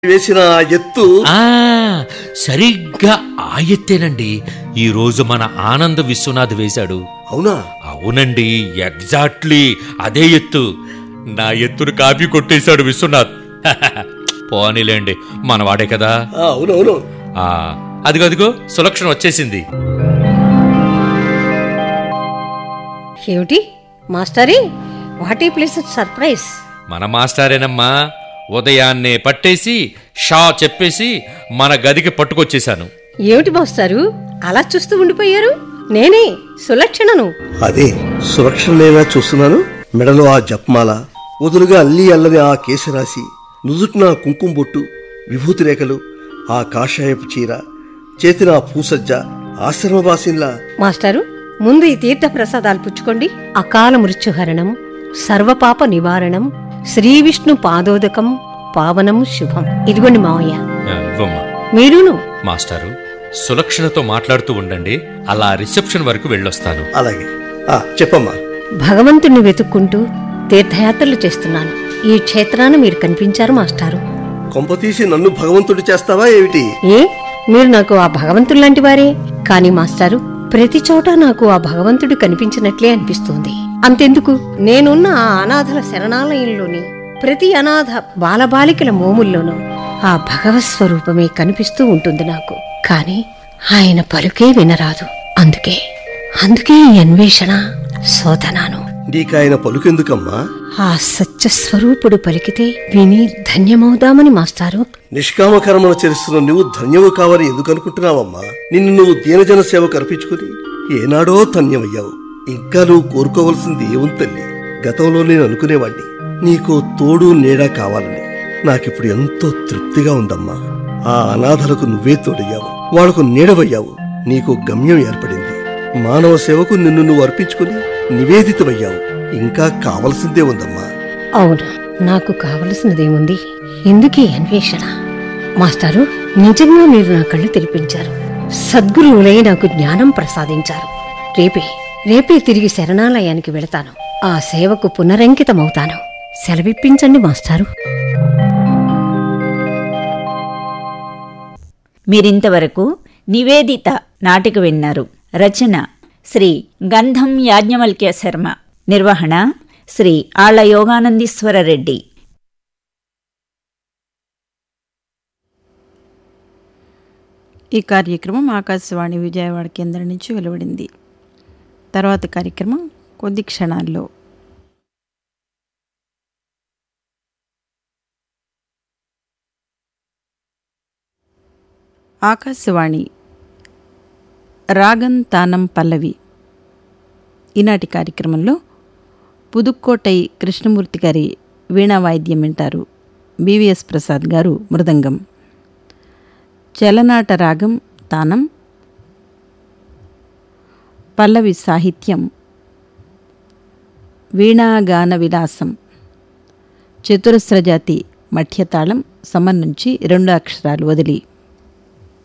వేసిన ఆ ఎత్తు ఆ సరిగ్గా ఆ ఎత్తేనండి ఈ రోజు మన ఆనంద విశ్వనాథ్ వేశాడు అవునా అవునండి ఎగ్జాక్ట్లీ అదే ఎత్తు నా ఎత్తును కాపీ కొట్టేశాడు విశ్వనాథ్ పోనీలేండి మనవాడే కదా ఆ, అవునవును ఆ అదిగో అదిగో సులక్షణ వచ్చేసింది ఏమిటి మాస్టరీ వాట్ ఈ ప్లేస్ సర్ప్రైజ్ మన మాస్టారేనమ్మా ఉదయాన్నే పట్టేసి షా చెప్పేసి మన గదికి పట్టుకొచ్చేశాను ఏమిటి మాస్టారు అలా చూస్తూ ఉండిపోయారు నేనే సులక్షణను అదే సురక్షణనేనా చూస్తున్నాను మెడలో ఆ జపమాల వదులుగా అల్లి అల్లని ఆ కేశరాశి నుదుటిన కుంకుమ బొట్టు విభూతి రేఖలు ఆ కాషాయపు చీర చేతిన ఆ పూసజ్జ ఆశ్రమవాసిన్లా మాస్టారు ముందు ఈ తీర్థ ప్రసాదాలు పుచ్చుకోండి అకాల మృత్యుహరణం సర్వపాప నివారణం శ్రీ విష్ణు పాదోదకం పావనం శుభం ఇదిగోండి మావయ్య ఆ, ఇవ్వమ్మా మీరును మాస్టారు సులక్షణతో మాట్లాడుతూ ఉండండి అలా రిసెప్షన్ వరకు వెళ్ళొస్తాను అలాగే ఆ చెప్పమ్మా భగవంతుణ్ణి వెతుక్కుంటూ తీర్థయాత్రలు చేస్తున్నాను ఈ క్షేత్రాన మీరు కనిపించారు మాస్టారు కొంపతీసి నన్ను భగవంతుడు చేస్తావా ఏమిటి ఏ మీరు నాకు ఆ భగవంతుడు లాంటి వారే కానీ మాస్టారు ప్రతి చోట నాకు ఆ భగవంతుడు కనిపించినట్లే అనిపిస్తుంది అంతెందుకు నేనున్న ఆ అనాథల శరణాలయంలోని ప్రతి అనాథ బాలబాలికల మోముల్లోనూ ఆ భగవత్ స్వరూపమే కనిపిస్తూ ఉంటుంది నాకు కాని ఆయన పలుకే వినరాదు అందుకే అందుకే ఈ అన్వేషణ శోధనాను నీకాయన పలుకెందుకమ్మా ఆ సత్య స్వరూపుడు పలికితే విని ధన్యమవుదామని మాస్టారు నిష్కామ కర్మను చేస్తున్న నువ్వు ధన్యవు కావని ఎందుకు అనుకుంటున్నావమ్మా నిన్ను నువ్వు దీనజన సేవ కల్పించుకుని ఏనాడో ధన్యమయ్యావు ఇంకా నువ్వు కోరుకోవలసింది ఏముంది తల్లి గతంలో నేను అనుకునేవాణ్ణి నీకు తోడు నీడ కావాలని నాకిప్పుడు ఎంతో తృప్తిగా ఉందమ్మా ఆ అనాథలకు నువ్వే తోడయ్యావు వాళ్లకు నీడవయ్యావు నీకు గమ్యం ఏర్పడింది మానవ సేవకు నిన్ను నువ్వు అర్పించుకుని నివేదితమయ్యావు ఇంకా కావలసిందే ఉందమ్మా అవును నాకు కావలసినదేముంది ఎందుకీ అన్వేషణ మాస్టారు నిజంగా మీరు నా కళ్ళు తెరిపించారు సద్గురువులై నాకు జ్ఞానం ప్రసాదించారు రేపే రేపే తిరిగి శరణాలయానికి వెళతాను ఆ సేవకు పునరంకితమవుతాను సెలవిప్పించండి మాస్టారు మీరింతవరకు నివేదిత నాటిక విన్నారు రచన శ్రీ గంధం యాజ్ఞవల్క్య శర్మ నిర్వహణ శ్రీ ఆళ్ల యోగానందీశ్వర రెడ్డి ఈ కార్యక్రమం ఆకాశవాణి విజయవాడ కేంద్రం నుంచి వెలువడింది తర్వాత కార్యక్రమం కొద్ది క్షణాల్లో ఆకాశవాణి రాగం తానం పల్లవి ఈనాటి కార్యక్రమంలో పుదుక్కోటై కృష్ణమూర్తి గారి వీణా వాయిద్యం వింటారు బివిఎస్ ప్రసాద్ గారు మృదంగం చలనాట రాగం తానం పల్లవి సాహిత్యం వీణాగాన విలాసం చతురస్రజాతి మఠ్యతాళం సమం నుంచి రెండు అక్షరాలు వదిలి